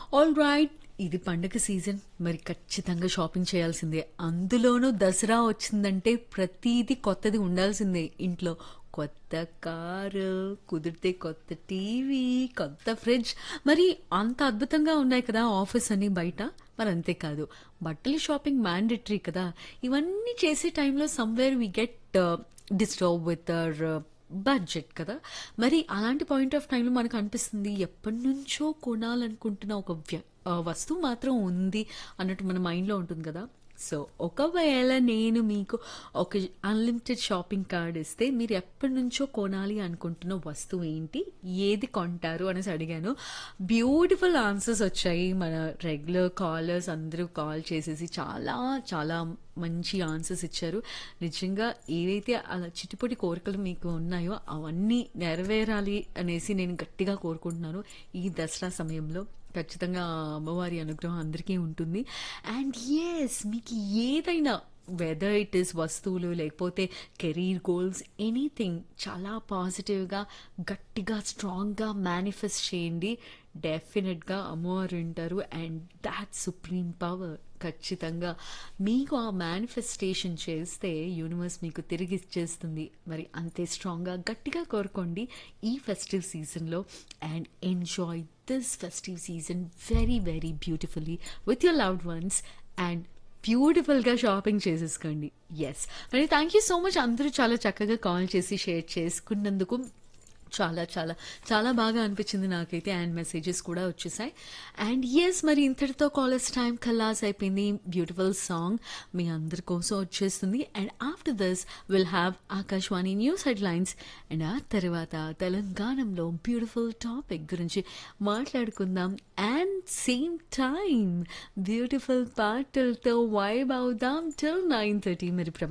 all right ఇది పండగ season మరి ఖచ్చితంగా షాపింగ్ చేయాల్సిందే అందులోనూ దసరా వచ్చిందంటే ప్రతిదీ కొత్తది ఉండాల్సిందే ఇంట్లో కొత్త కారు కుదిరితే కొత్త టీవీ కొత్త ఫ్రిడ్జ్ మరి అంత అద్భుతంగా ఉన్నాయి కదా ఆఫీస్ అని బయట మరి అంతేకాదు బట్టల షాపింగ్ మ్యాండేటరీ కదా ఇవన్నీ చేసే టైంలో somewhere we get disturb with our budget కదా మరి అలాంటి పాయింట్ ఆఫ్ టైంలో మనకు అనిపిస్తుంది ఎప్పటి నుంచో కొనాలనుకుంటున్న ఒక వ్య ఆ వస్తువు మాత్రం ఉంది అన్నట్టు మన మైండ్లో ఉంటుంది కదా సో ఒకవేళ నేను మీకు ఒక అన్లిమిటెడ్ షాపింగ్ కార్డ్ ఇస్తే మీరు ఎప్పటి నుంచో కొనాలి అనుకుంటున్న వస్తువు ఏంటి ఏది కొంటారు అనేసి అడిగాను బ్యూటిఫుల్ ఆన్సర్స్ వచ్చాయి మన రెగ్యులర్ కాలర్స్ అందరూ కాల్ చేసేసి చాలా చాలా మంచి ఆన్సర్స్ ఇచ్చారు నిజంగా ఏవైతే అలా చిటిపొటి కోరికలు మీకు ఉన్నాయో అవన్నీ నెరవేరాలి అనేసి నేను గట్టిగా కోరుకుంటున్నాను ఈ దసరా సమయంలో ఖచ్చితంగా ఆ అమ్మవారి అనుగ్రహం అందరికీ ఉంటుంది అండ్ ఎస్ మీకు ఏదైనా వెదర్ ఇట్ ఇస్ వస్తువులు లేకపోతే కెరీర్ గోల్స్ ఎనీథింగ్ చాలా పాజిటివ్గా గట్టిగా స్ట్రాంగ్గా మేనిఫెస్ట్ చేయండి డెఫినెట్గా అమ్మవారు వింటారు అండ్ దాట్ సుప్రీం పవర్ ఖచ్చితంగా మీకు ఆ మేనిఫెస్టేషన్ చేస్తే యూనివర్స్ మీకు తిరిగి ఇచ్చేస్తుంది మరి అంతే స్ట్రాంగ్గా గట్టిగా కోరుకోండి ఈ ఫెస్టివ్ సీజన్లో and enjoy this festive season very very beautifully with your loved ones and బ్యూటిఫుల్గా షాపింగ్ చేసేసుకోండి ఎస్ మరి థ్యాంక్ యూ సో మచ్ అందరూ చాలా చక్కగా కాల్ చేసి షేర్ చేసుకున్నందుకు చాలా చాలా చాలా బాగా అనిపించింది నాకైతే అండ్ మెసేజెస్ కూడా వచ్చేసాయి అండ్ ఎస్ మరి ఇంతటితో కాలేజ్ టైం ఖల్లాస్ అయిపోయింది బ్యూటిఫుల్ సాంగ్ మీ అందరి కోసం వచ్చేస్తుంది and after this will have Akashvani news headlines and ఆ తర్వాత తెలంగాణలో బ్యూటిఫుల్ టాపిక్ గురించి మాట్లాడుకుందాం అండ్ సేమ్ టైం బ్యూటిఫుల్ పాటలతో వైబ్ అవుదాం టిల్ నైన్ థర్టీ మరి